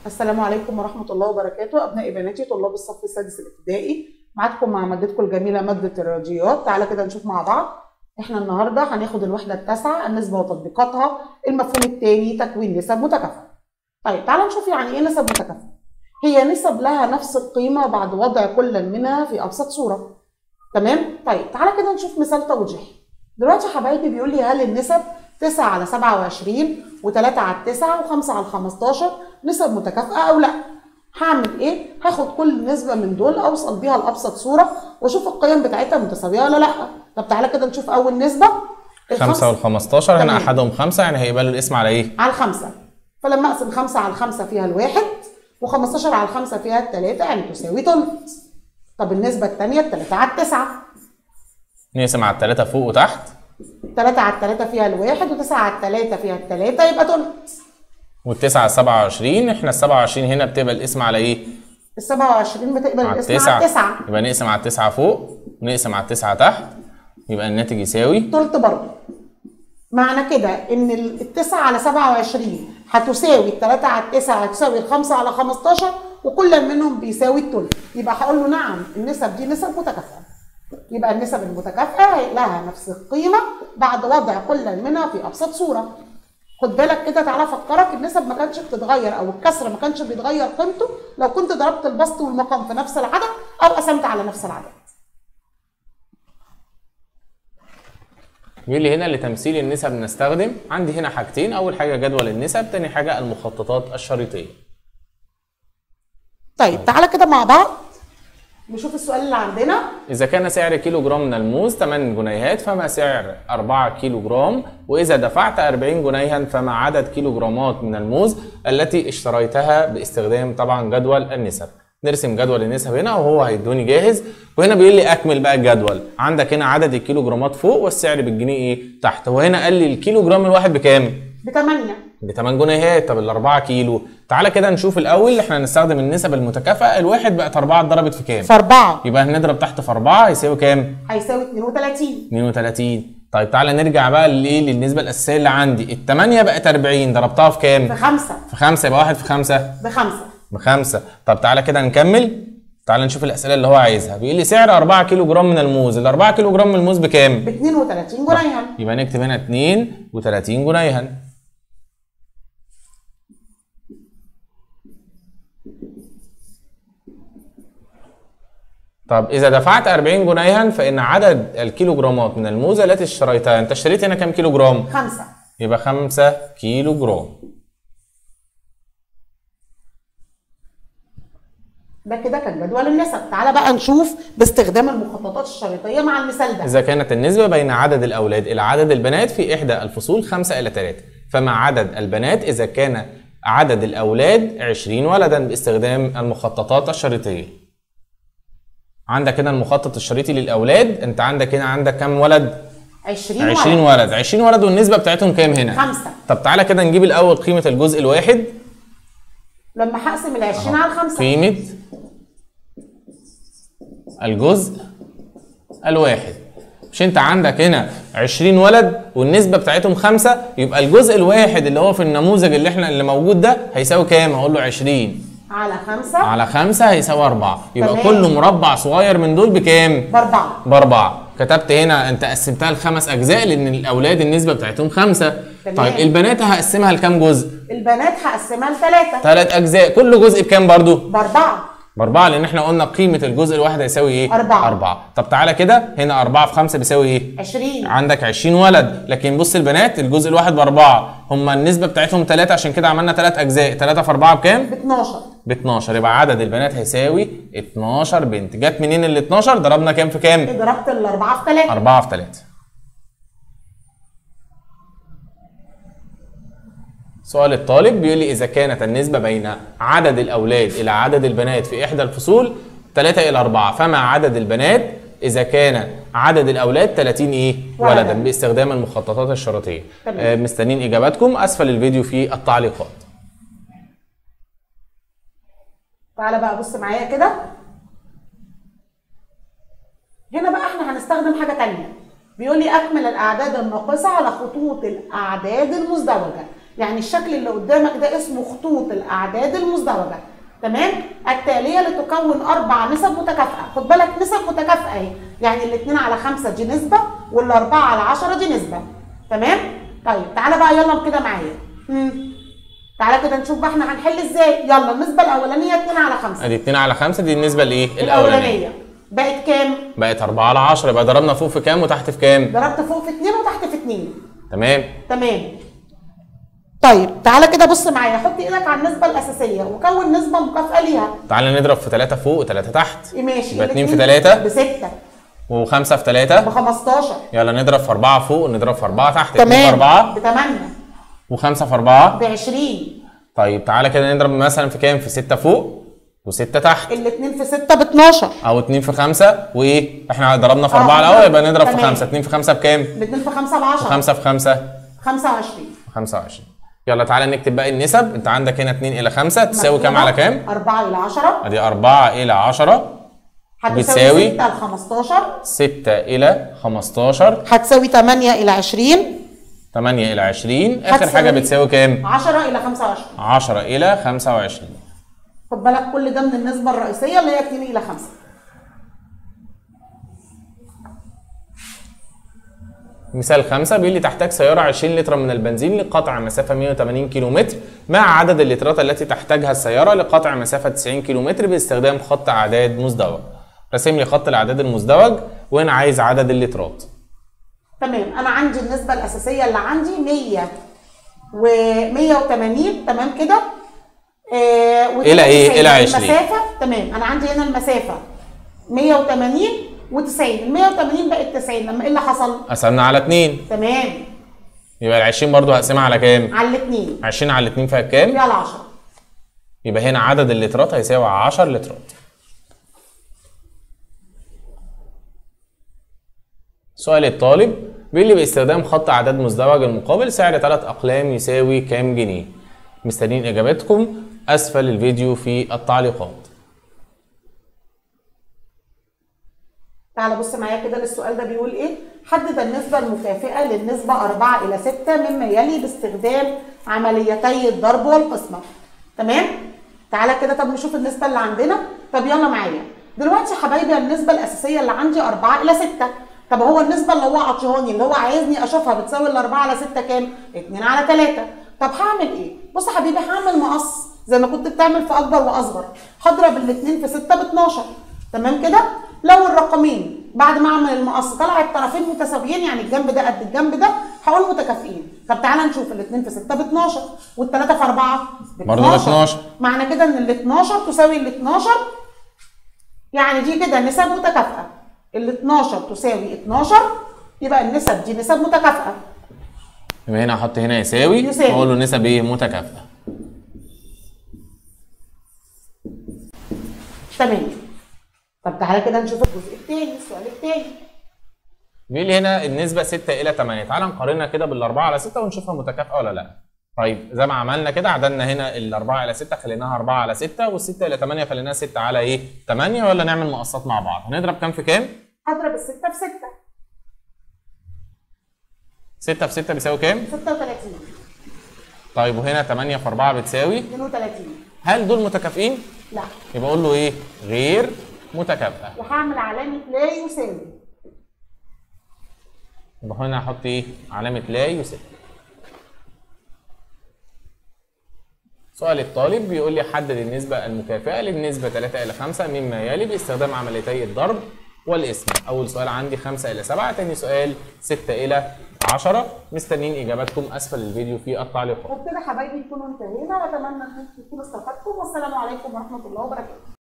السلام عليكم ورحمة الله وبركاته أبنائي بناتي طلاب الصف السادس الابتدائي معاكم مع مادتكم الجميلة مادة الرياضيات تعالى كده نشوف مع بعض احنا النهاردة هناخد الوحدة التاسعة النسبة وتطبيقاتها المفهوم الثاني تكوين نسب متكافئة طيب تعالى نشوف يعني ايه نسب متكافئة هي نسب لها نفس القيمة بعد وضع كل منها في أبسط صورة تمام طيب تعالى كده نشوف مثال توضيحي دلوقتي يا حبايبي بيقول لي هل النسب 9 على 27 و3 على 9 و5 على 15 نسب متكافئه او لا هعمل ايه هاخد كل نسبه من دول اوصل بيها لابسط صوره واشوف القيم بتاعتها متساويه ولا لا طب تعالى كده نشوف اول نسبه خمسة والخمستاشر هنا تمام. أحدهم خمسة يعني هيبقى له الاسم على إيه؟ على الخمسه فلما اقسم 5 على الخمسه فيها الواحد و15 على الخمسه فيها الثلاثه يعني تساوي تلت طب النسبه الثانيه الثلاثه على التسعه نقسم على التلاتة فوق وتحت 3 على الثلاثه فيها الواحد و9 على الثلاثه فيها الثلاثه يبقى تلت والتسعة على سبعة وعشرين احنا السبعة وعشرين هنا بتبقى الاسم على إيه؟ ال 27 بتقبل على الاسم التسعة على التسعه يبقى نقسم على التسعة فوق ونقسم على التسعة تحت يبقى الناتج يساوي تلت برضه معنى كده ان ال- التسعة على 27 هتساوي التلاتة على التسعة هتساوي الخمسة على 15 وكل منهم بيساوي التلت يبقى هقول له نعم النسب دي نسب متكافئة يبقى النسب المتكافئة لها نفس القيمة بعد وضع كل منها في أبسط صورة خد بالك كده تعالى افكرك النسب ما كانتش بتتغير او الكسر ما كانش بيتغير قيمته لو كنت ضربت البسط والمقام في نفس العدد او قسمت على نفس العدد بيقول لي هنا لتمثيل النسب نستخدم عندي هنا حاجتين أول حاجة جدول النسب تاني حاجة المخططات الشريطية طيب تعالى كده مع بعض نشوف السؤال اللي عندنا إذا كان سعر كيلو جرام من الموز 8 جنيهات فما سعر 4 كيلو جرام وإذا دفعت 40 جنيها فما عدد كيلو جرامات من الموز التي اشتريتها باستخدام طبعا جدول النسب نرسم جدول النسب هنا وهو هيدوني جاهز وهنا بيقول لي اكمل بقى الجدول عندك هنا عدد الكيلو جرامات فوق والسعر بالجنيه ايه تحت وهنا قال لي الكيلو جرام الواحد بكام بثمانية ب 8 جنيهات طب ال 4 كيلو تعالى كده نشوف الاول احنا هنستخدم النسب المتكافئه الواحد بقت 4 اتضربت في كام في أربعة يبقى هنضرب تحت في 4 هيساوي كام هيساوي 32 32 طيب تعالى نرجع بقى للايه للنسبه الاساسيه اللي عندي ال 8 بقت 40 ضربتها في في كام خمسة في 5 يبقى 1 في 5 بخمسة بخمسة طب تعالى كده نكمل تعالى نشوف الاسئله اللي هو عايزها بيقول لي سعر 4 كيلو جرام من الموز ال 4 كيلو جرام من الموز بكام ب 32 جنيها يبقى نكتب هنا 32 جنيها طب إذا دفعت 40 جنيها فإن عدد الكيلو جرامات من الموزة التي اشتريتها أنت اشتريت هنا كام كيلو جرام؟ خمسة يبقى 5 كيلو جرام ده كده كان جدول النسب تعالى بقى نشوف باستخدام المخططات الشريطية مع المثال ده إذا كانت النسبة بين عدد الأولاد إلى عدد البنات في إحدى الفصول 5 إلى 3 فمع عدد البنات إذا كان عدد الأولاد 20 ولدا باستخدام المخططات الشريطية عندك هنا المخطط الشريطي للأولاد أنت عندك هنا عندك كم ولد؟ 20 20 ولد. ولد 20 ولد والنسبة بتاعتهم كام هنا؟ خمسة طب تعالى كده نجيب الأول قيمة الجزء الواحد لما هقسم ال 20 على الخمسة قيمة الجزء الواحد مش انت عندك هنا 20 ولد والنسبة بتاعتهم خمسة يبقى الجزء الواحد اللي هو في النموذج اللي احنا اللي موجود ده هيساوي كام؟ هقول له 20 على خمسة على خمسة هيساوي أربعة يبقى تمام. كل مربع صغير من دول بكام؟ بأربعة بأربعة كتبت هنا انت قسمتها لخمس أجزاء لأن الأولاد النسبة بتاعتهم خمسة تمام. طيب البنات هقسمها لكام جزء؟ البنات هقسمها لثلاثة ثلاث أجزاء كل جزء بكام برضو؟ بأربعة بأربعة لأن احنا قلنا قيمة الجزء الواحد هيساوي إيه؟ أربعة. أربعة طب تعالى كده هنا أربعة في خمسة بيساوي إيه؟ 20 عندك 20 ولد لكن بص البنات الجزء الواحد بأربعة هما النسبة بتاعتهم ثلاثة عشان كده عملنا ثلاث أجزاء ثلاثة في أربعة بكام؟ ب 12 ب 12 يبقى عدد البنات هيساوي 12 بنت جت منين ال 12 ضربنا كام في كام؟ ضربت الأربعة في ثلاثة 4 في 3 سؤال الطالب بيقول لي إذا كانت النسبة بين عدد الأولاد إلى عدد البنات في إحدى الفصول 3 إلى 4 فما عدد البنات إذا كان عدد الأولاد 30 إيه؟ ولداً. ولدا باستخدام المخططات الشرطية تمام. آه، مستنيين إجاباتكم أسفل الفيديو في التعليقات تعالى بقى بص معايا كده هنا بقى احنا هنستخدم حاجة تانية بيقول لي أكمل الأعداد الناقصة على خطوط الأعداد المزدوجة يعني الشكل اللي قدامك ده اسمه خطوط الاعداد المزدوجه تمام التاليه لتكون اربع نسب متكافئه خد بالك نسب متكافئه اهي يعني الاثنين على خمسة دي نسبه والاربعه على 10 دي نسبه تمام طيب تعالى بقى يلا كده معايا مم. تعالى كده نشوف بقى احنا هنحل ازاي يلا النسبه الاولانيه 2 على 5 ادي 2 على 5 دي النسبه الايه الاولانيه بقت كام بقت 4 على 10 يبقى ضربنا فوق في كام وتحت في كام ضربت فوق في 2 وتحت في 2 تمام تمام طيب تعالى كده بص معايا حط ايدك على النسبه الاساسيه وكون نسبه مكافئه ليها تعالى نضرب في 3 فوق و3 تحت ماشي يبقى اتنين في الاتنين تلاتة. بستة و5 في 3 ب 15 يلا نضرب في 4 فوق ونضرب في 4 تحت 2 في تمام 4 ب 8 و5 في 4 ب 20 طيب تعالى كده نضرب مثلا في كام في 6 فوق و6 تحت الاثنين في 6 ب 12 او 2 في 5 وايه احنا ضربنا في آه، 4 الاول يبقى نضرب في تمام. 5 2 في 5 بكام ب 2 في 5 ب 10 5 في 5 25 25 يلا تعالى نكتب باقي النسب انت عندك هنا 2 الى 5 تساوي كام على كام 4 الى 10 ادي 4 الى 10 بتساوي؟ هتساوي 6 ل 15 6 الى 15 هتساوي 8 الى 20 8 الى 20 اخر هتساوي- حاجه بتساوي كام 10 الى 25 10 الى 25 خد بالك كل ده من النسبه الرئيسيه اللي هي 2 الى 5 مثال خمسة بيقول لي تحتاج سيارة 20 لتر من البنزين لقطع مسافة 180 كيلومتر مع عدد اللترات التي تحتاجها السيارة لقطع مسافة 90 كيلومتر باستخدام خط أعداد مزدوج. راسم لي خط الأعداد المزدوج وهنا عايز عدد اللترات. تمام انا عندي النسبه الاساسيه اللي عندي 100 و 180 تمام كده آه و إلى إيه؟ 90. إلى 20. المسافه تمام انا عندي هنا المسافه 180 و90 ال 180 بقت 90 لما ايه اللي حصل؟ قسمنا على 2 تمام يبقى ال 20 برضه هقسمها على كام؟ على الاثنين 20 على 2 فيها كام؟ فيها ال 10 يبقى هنا عدد اللترات هيساوي 10 لترات. سؤال الطالب بيقول لي باستخدام خط اعداد مزدوج المقابل سعر ثلاث اقلام يساوي كام جنيه؟ مستنيين اجاباتكم اسفل الفيديو في التعليقات. تعالى بص معايا كده للسؤال ده بيقول ايه؟ حدد النسبة المكافئة للنسبة 4 إلى 6 مما يلي باستخدام عمليتي الضرب والقسمة. تمام؟ تعالى كده طب نشوف النسبة اللي عندنا، طب يلا معايا. دلوقتي يا حبايبي النسبة الأساسية اللي عندي 4 إلى 6. طب هو النسبة اللي هو عطشهاني اللي هو عايزني أشوفها بتساوي ال 4 على 6 كام؟ 2 على 3. طب هعمل إيه؟ بص يا حبيبي هعمل مقص زي ما كنت بتعمل في أكبر وأصغر. هضرب الاتنين في 6 ب 12. تمام كده؟ لو الرقمين بعد ما اعمل المقص طلع الطرفين متساويين يعني الجنب ده قد الجنب ده هقول متكافئين طب تعالى نشوف الاثنين في 6 ب 12 والثلاثه في 4 ب برضه ب 12. معنى كده ان ال 12 تساوي ال 12 يعني دي كده نسب متكافئه ال 12 تساوي 12 يبقى النسب دي نسب متكافئه يبقى هنا احط هنا يساوي يساوي. واقول له نسب ايه متكافئه. تمام طب تعالى كده نشوف الجزء الثاني السؤال الثاني بيقول لي هنا النسبة 6 إلى 8 تعال نقارنها كده بالأربعة على 6 ونشوفها متكافئة ولا لا طيب زي ما عملنا كده عدلنا هنا الأربعة إلى 6 خليناها 4 على 6 والستة إلى 8 خليناها 6 على إيه 8 ولا نعمل مقصات مع بعض هنضرب كام في كام هضرب الستة في 6 6 في 6 بيساوي كام 36 طيب وهنا 8 في 4 بتساوي 32 هل دول متكافئين لا يبقى أقول له إيه غير متكافئة وهعمل علامة لا يساوي يبقى هنا هحط إيه علامة لا يساوي سؤال الطالب بيقول لي حدد النسبة المكافئة للنسبة 3 إلى 5 مما يلي باستخدام عمليتي الضرب والاسم. أول سؤال عندي 5 إلى 7، تاني سؤال 6 إلى 10 مستنيين إجاباتكم أسفل الفيديو في التعليقات. وبكده حبايبي نكونوا انتهينا واتمنى ان انتم تكونوا استفدتم والسلام عليكم ورحمه الله وبركاته